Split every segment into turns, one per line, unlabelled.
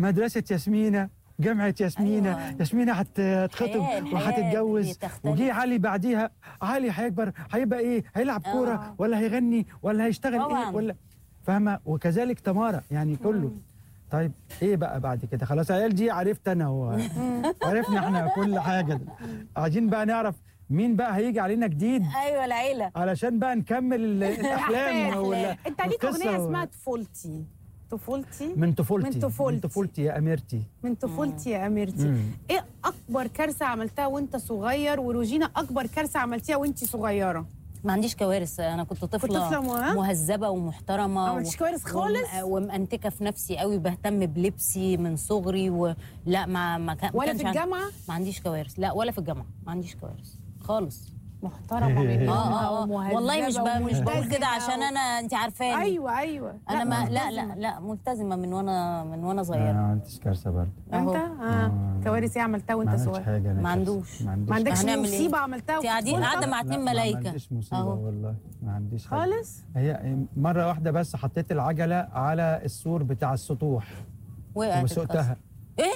مدرسه ياسمينه جامعه ياسمينه
أيوة.
ياسمينه هتتخطب
الحياة- الحياة
وهتتجوز
بتختلف.
وجي علي بعديها علي هيكبر هيبقى ايه هيلعب
آه.
كوره ولا هيغني ولا هيشتغل
طبعاً.
ايه ولا فاهمه وكذلك تمارا يعني كله طيب ايه بقى بعد كده خلاص العيال دي عرفت انا هو عرفنا احنا كل حاجه عايزين بقى نعرف مين بقى هيجي علينا جديد
ايوه العيله
علشان بقى نكمل ال- الاحلام ولا
انت ليك
القصة
اغنيه
و-
اسمها طفولتي طفولتي
من طفولتي
من طفولتي.
من طفولتي يا اميرتي
من طفولتي يا اميرتي
مم.
ايه اكبر كارثه عملتها وانت صغير وروجينا اكبر كارثه عملتيها وانت صغيره
ما عنديش كوارث انا كنت طفله,
طفلة مه-
مهذبه ومحترمه
ما عملتيش كوارث خالص؟
وم- ومأنتكه في نفسي قوي بهتم بلبسي من صغري ولا ما ما كان ما
ولا
كانش
في
عندي-
الجامعه
ما عنديش كوارث لا ولا في الجامعه ما عنديش كوارث خالص
محترمه منها
اه اه, آه.
ومهذبة
والله مش ب- مش بقول كده
وملتزمة
عشان
و-
انا انت عارفاني
ايوه ايوه
انا ما لا
ملتزمة.
لا لا ملتزمه من وانا من وانا
انا
صغيره
ما عنديش كارثه برضه
انت
أهو.
اه كوارث ايه عملتها
ما
وانت
عملتش
صغير
حاجه أنا
ما
كارثة.
عندوش.
ما عنديش
ما عندكش
هنعمل إيه؟
مصيبه عملتها
انت قاعدين
وأنت
قاعده
طفل؟
مع
لا،
اتنين
ما-
ملايكه
ما عنديش مصيبه
أهو.
والله ما عنديش حاجة.
خالص
هي مره واحده بس حطيت العجله على السور بتاع السطوح
وقعت
وسقتها
ايه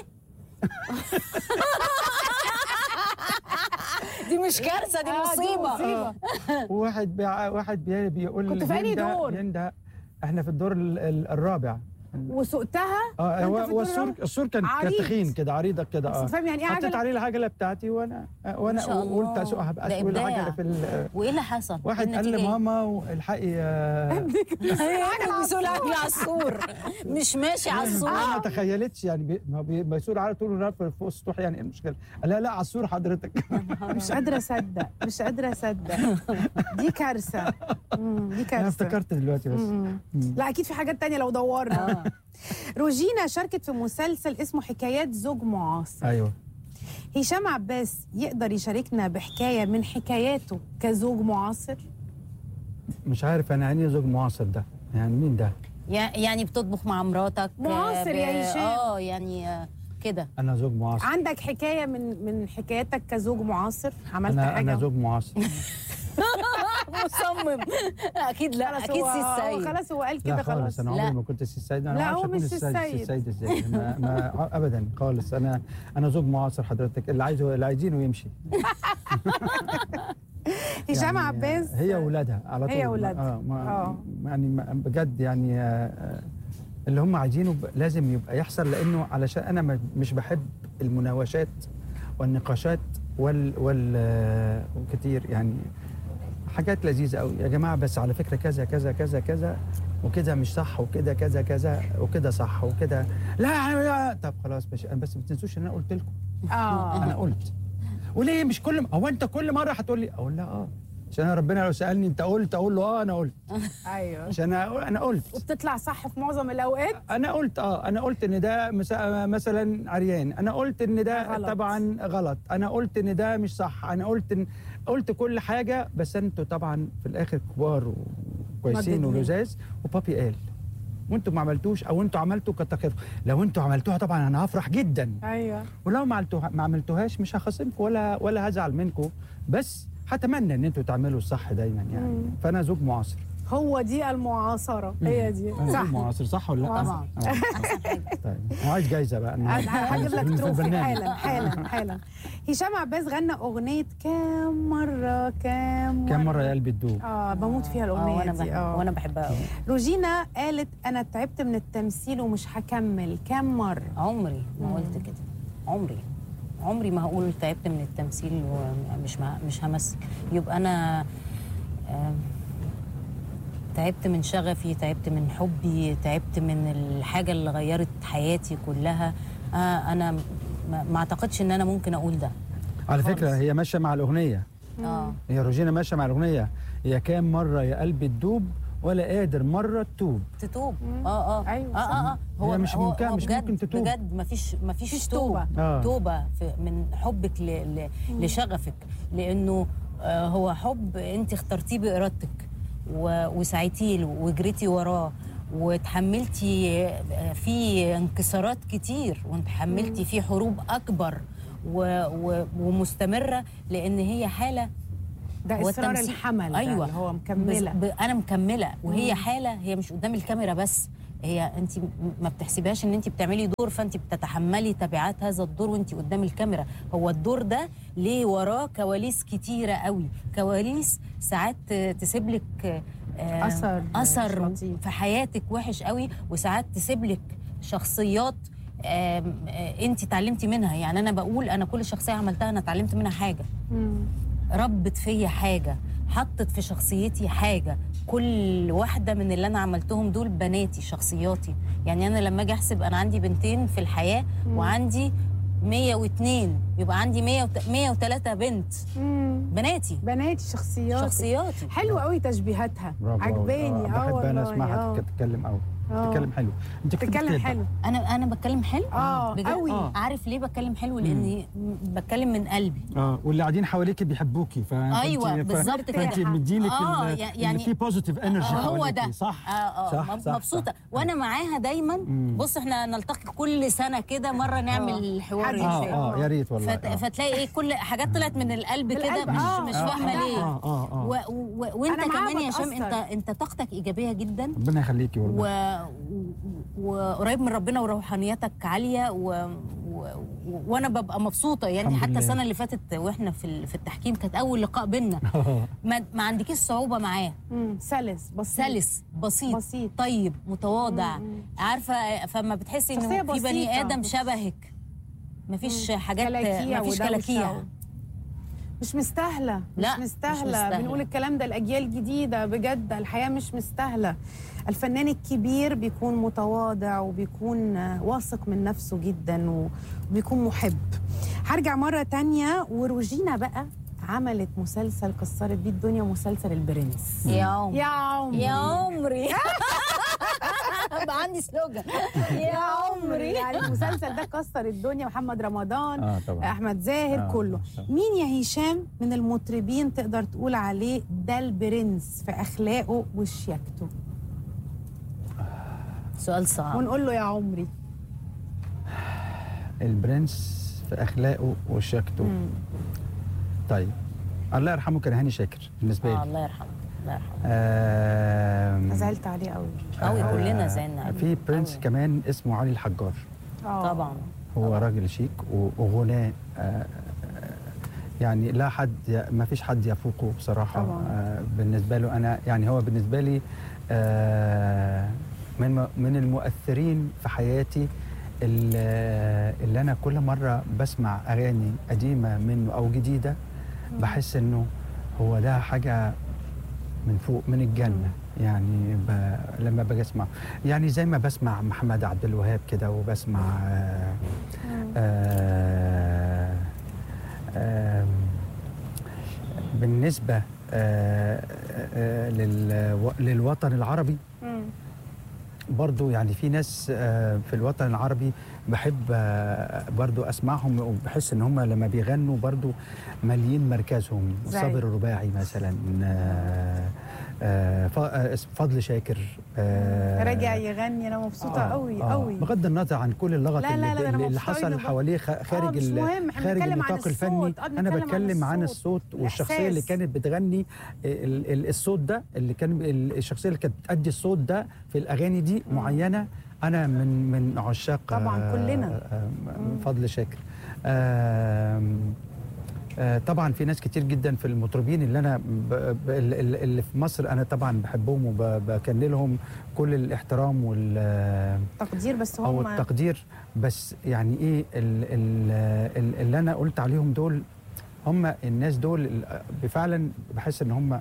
دي مش كارثه دي
آه، دي
مصيبه
مصيبة.
وواحد بيع واحد بي بيقول
كنت في أنهي
ينده-
دور؟
ينده احنا في الدور ال- ال- الرابع
وسقتها
اه
أنت
هو
في
هو
الدور
السور
الرابع؟
السور كان كان
عريض.
تخين كده عريضه كده
بس
اه
فاهم يعني ايه
حطيت
عجله
عليه العجله بتاعتي وانا وانا
ما شاء الله.
قلت اسوقها بقى
ده
اسوق
إبداع.
العجله في ال-
وايه اللي حصل؟
واحد
إيه
قال
النتيجة إيه؟
لماما الحقي آه،
ايوه بيسوق العجل على السور مش ماشي على السور
انا ما تخيلتش يعني بي- ما بي- بيسوق العجله طول النهار في- فوق السطوح يعني ايه المشكله؟ قال لا لا على السور حضرتك
مش قادره اصدق مش قادره اصدق دي كارثه مم، دي
انا
كارثه
افتكرت دلوقتي بس
مم. لا اكيد في حاجات تانية لو دورنا
آه.
روجينا شاركت في مسلسل اسمه حكايات زوج معاصر
ايوه
هشام عباس يقدر يشاركنا بحكايه من حكاياته كزوج معاصر
مش عارف انا يعني زوج معاصر ده يعني مين ده؟
يع- يعني بتطبخ مع مراتك
معاصر يا
ب-
هشام.
اه يعني آه، كده
انا زوج معاصر
عندك حكايه من من حكاياتك كزوج معاصر عملت
انا
حاجه
انا زوج معاصر
مصمم اكيد لا
خلاص
اكيد
هو-
سي
هو
السيد
خلاص هو قال كده
لا خالص
خلاص
انا
لا.
عمري ما كنت سي السيد انا
لا،
ما
هو
اعرفش اكون
مش
السيد
السيد.
السيد ازاي ما, ما ابدا خالص انا انا زوج معاصر حضرتك اللي عايزه اللي عايزينه يمشي
هشام
يعني
عباس
هي واولادها على طول
هي وولادها.
اه ما
آه.
يعني ما- بجد يعني آه، آه، اللي هم عايزينه ب- لازم يبقى يحصل لانه علشان انا ما- مش بحب المناوشات والنقاشات وال وال آه، وكتير يعني حاجات لذيذه قوي يا جماعه بس على فكره كذا كذا كذا كذا وكده مش صح وكده كذا كذا وكده صح وكده لا, لا طب خلاص مش بس ما تنسوش ان انا قلت لكم
اه
انا قلت وليه مش كل م... هو انت كل مره هتقول لي اقول لا اه عشان أنا ربنا لو سالني انت قلت اقول له اه انا قلت
ايوه
عشان انا انا قلت
وبتطلع صح في معظم الاوقات
انا قلت اه انا قلت ان ده مس- مثلا عريان انا قلت ان ده
غلط.
طبعا غلط انا قلت ان ده مش صح انا قلت إن قلت كل حاجه بس انتوا طبعا في الاخر كبار وكويسين
مجدين.
ولزاز وبابي قال وانتوا ما عملتوش او انتوا عملتوا كتر خيركم لو انتوا عملتوها طبعا انا هفرح جدا
ايوه
ولو ما عملتوها ما عملتوهاش مش هخاصمكم ولا ولا هزعل منكم بس هتمنى ان انتوا تعملوا الصح دايما يعني
مم.
فانا زوج معاصر
هو دي المعاصره هي دي
انا
صح
زوج معاصر صح ولا لا؟
طبعا.
آه. طيب وعايز جايزه بقى أنا
هجيب
في
لك
البرنامج.
تروفي حالا حالا حالا هشام عباس غنى اغنيه كام مره كام مره
كم مره يا قلبي تدوب
اه بموت فيها
اه
الاغنيه
وانا
دي
بحب
اه
وانا بحبها قوي
روجينا قالت انا تعبت من التمثيل ومش هكمل كام مره
عمري ما قلت كده عمري عمري ما هقول تعبت من التمثيل ومش ما مش همثل يبقى انا آم، تعبت من شغفي تعبت من حبي تعبت من الحاجه اللي غيرت حياتي كلها آه انا ما ما اعتقدش ان انا ممكن اقول ده
على
خالص.
فكره هي ماشيه مع الاغنيه
اه
هي روجينا ماشيه مع الاغنيه هي كام مره يا قلبي تدوب ولا قادر مره تتوب
تتوب اه اه
أيوة،
اه اه, آه.
هي مش
هو
ممكن-
هو
مش
بجد
ممكن تتوب.
بجد ما فيش ما فيش
مفيش
توبه
آه.
توبه في من حبك ل ل لشغفك لانه آه هو حب انت اخترتيه بارادتك و- وسعيتي له وجريتي وراه وتحملتي آه، فيه انكسارات كتير وتحملتي فيه حروب اكبر و و ومستمره لان هي حاله
ده
هو
اصرار
التمثيل-
الحمل ده
أيوة.
اللي هو مكمله
بز- ب... انا مكمله وهي حاله هي مش قدام الكاميرا بس هي انت م- ما بتحسبهاش ان انت بتعملي دور فانت بتتحملي تبعات هذا الدور وانت قدام الكاميرا هو الدور ده ليه وراه كواليس كتيره قوي كواليس ساعات تسيب لك آه،
أثر مش
اثر
لطيف.
في حياتك وحش قوي وساعات تسيب لك شخصيات انت اتعلمتي منها يعني انا بقول انا كل شخصيه عملتها انا اتعلمت منها حاجه
مم.
ربت فيا حاجه حطت في شخصيتي حاجه كل واحده من اللي انا عملتهم دول بناتي شخصياتي يعني انا لما اجي احسب انا عندي بنتين في الحياه وعندي 102 يبقى عندي 100 103 بنت
مم.
بناتي
بناتي شخصيات
شخصياتي
حلو قوي تشبيهاتها
برافو أوي.
عجباني
آه،
اه
بحب
والله
انا اسمعها
آه.
تتكلم قوي
آه.
تتكلم حلو انت كنت
تتكلم
بتكتب.
حلو
انا انا بتكلم حلو
اه
بجد؟
قوي
آه.
عارف ليه بتكلم حلو لاني بتكلم من قلبي
اه واللي قاعدين حواليك بيحبوكي ف...
أيوة،
فأنت-
بالظبط كده.
فانت مدينك
آه،
ال-
يعني-
اللي فيه بوزيتيف انرجي
آه، هو ده
صح
آه آه
صح،
مب-
صح،
مبسوطه
صح.
وانا معاها دايما
مم.
بص احنا نلتقي كل سنه كده مره نعمل حوار
حديث.
اه
إنسان.
اه يا ريت والله
فت...
آه.
فتلاقي ايه كل حاجات طلعت من القلب
من
كده
القلب،
مش
آه،
مش
آه،
فاهمه
آه.
ليه
اه اه اه
و... و... وانت
أنا معاها
كمان يا هشام
بتأثر.
انت انت طاقتك ايجابيه جدا
ربنا يخليكي
و...
والله
و... وقريب من ربنا وروحانيتك عاليه و... و... وانا ببقى مبسوطه يعني
الحمد
حتى
لله.
السنه اللي فاتت واحنا في ال- في التحكيم كانت اول لقاء بينا ما, ما عندكيش صعوبه معاه
مم. سلس بسيط
سلس بسيط,
بسيط.
طيب متواضع
مم.
عارفه فما بتحسي
شخصية
انه في بني
بسيطة.
ادم شبهك مفيش حاجات
كلاكيع
مفيش
ودوشة
كلاكيع
و- مش مستاهله
لا،
مش
مش
مستاهله
مستاهلة.
بنقول الكلام ده الاجيال الجديده بجد الحياه مش مستاهله الفنان الكبير بيكون متواضع وبيكون آه، واثق من نفسه جدا وبيكون محب هرجع مره تانية وروجينا بقى عملت مسلسل كسرت بيه الدنيا مسلسل البرنس
يا عمري
يا عمري
يا عمري بقى عندي سلوجان يا عمري
يعني المسلسل ده كسر الدنيا محمد رمضان
اه طبعا
احمد زاهر
آه،
كله
ما شاء الله.
مين يا هشام من المطربين تقدر تقول عليه ده البرنس في اخلاقه وشياكته
سؤال صعب
ونقول له يا عمري
البرنس في اخلاقه وشياكته
مم.
طيب الله يرحمه كان هاني شاكر بالنسبه
آه
لي
الله يرحمه الله يرحمه
آم،
أنا زعلت عليه قوي
قوي
آه،
كلنا زعلنا عليه.
في برنس
قوي.
كمان اسمه علي الحجار
طبعا
هو راجل شيك و- وغناه آه، يعني لا حد ما فيش حد يفوقه بصراحة
طبعاً.
آه، بالنسبة له أنا يعني هو بالنسبة لي آه، من م- من المؤثرين في حياتي اللي اللي أنا كل مرة بسمع أغاني قديمة منه أو جديدة بحس إنه هو ده حاجة من فوق من الجنة يعني ب... لما باجي اسمع يعني زي ما بسمع محمد عبد الوهاب كده وبسمع آه آه آه بالنسبة آه آه للو... للوطن العربي
مم.
برضو يعني في ناس آه، في الوطن العربي بحب آه، برضو اسمعهم وبحس ان هم لما بيغنوا برضو ماليين مركزهم
زي؟
صابر الرباعي مثلا آه، آه، ف- آه، اسم- فضل شاكر آه،
راجع يغني انا مبسوطه
آه،
قوي
آه.
قوي
بغض النظر عن كل اللغط
لا، لا، لا،
اللي,
ده أنا
اللي
مبسوطة
حصل
أوي
حواليه خ-
آه،
خارج
مش
ال-
مهم، إحنا
خارج
بنتكلم عن
النطاق الفني
الصوت. آه،
انا
بنتكلم عن
بتكلم عن
الصوت.
الصوت والشخصيه اللي
الإحساس.
كانت بتغني ال- ال- الصوت ده اللي كان ال- الشخصيه اللي كانت بتأدي الصوت ده في الاغاني دي معينه انا من من عشاق
طبعاً،
آه،
كلنا.
آه، من فضل شاكر آم، آه، طبعا في ناس كتير جدا في المطربين اللي انا ب- ب- اللي اللي في مصر انا طبعا بحبهم وبكن لهم كل الاحترام وال
تقدير بس
او
هم
التقدير بس يعني ايه ال ال ال اللي انا قلت عليهم دول هم الناس دول ال- فعلا بحس ان هم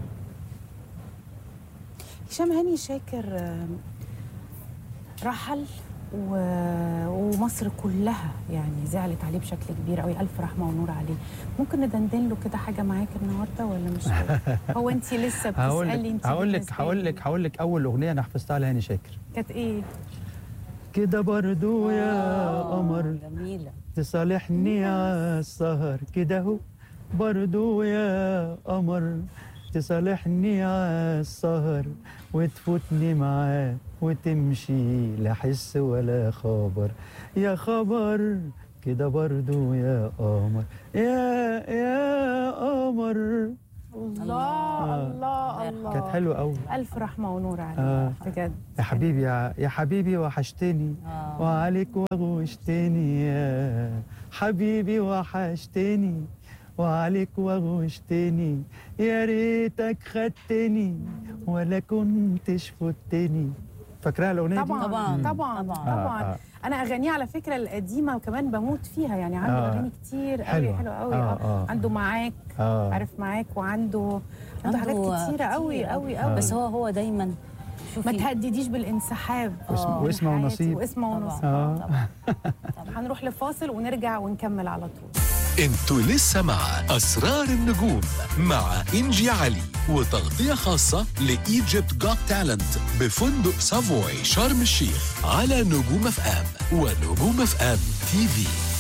هشام هاني شاكر آم، رحل و... ومصر كلها يعني زعلت عليه بشكل كبير قوي الف رحمه ونور عليه ممكن ندندن له كده حاجه معاك النهارده ولا مش كده؟ هو انت لسه
هقول
بتسالي
لك
انت
هقول لك
بالنسبة
هقول
لي.
لك هقول لك اول اغنيه انا حفظتها لهاني شاكر
كانت ايه
كده برضو يا
آه،
قمر
جميله
تصالحني على السهر كده اهو برضو يا قمر تصالحني على السهر وتفوتني معاه وتمشي لا حس ولا خبر يا خبر كده برضو يا قمر يا يا قمر
الله
آه.
الله الله
كانت حلوه قوي
الف رحمه ونور عليك
آه.
بجد
يا حبيبي يا, يا حبيبي وحشتني
آه.
وعليك وغشتني يا حبيبي وحشتني وعليك وغشتني يا ريتك خدتني ولا كنتش فتني فاكراها الاغنيه دي؟
طبعا
طبعاً.
طبعا
طبعاً.
طبعا
آه، آه.
انا اغانيه على فكره القديمه كمان بموت فيها يعني عنده
آه.
اغاني كتير قوي
حلوة.
حلوه قوي
آه،
آه.
آه.
عنده معاك
اه
عارف معاك وعنده عنده حاجات
عنده
كتيره قوي
كتير
قوي
آه.
قوي
بس هو هو دايما شوفي
ما تهدديش بالانسحاب
واسم-
من
واسمه
حياتي.
ونصيب.
واسمه
طبعا
ونصيب
آه.
طبعا
هنروح لفاصل ونرجع ونكمل على طول
انتوا لسه مع اسرار النجوم مع انجي علي وتغطيه خاصه لايجيبت جوت تالنت بفندق سافوي شرم الشيخ على نجوم اف ام ونجوم اف ام تي في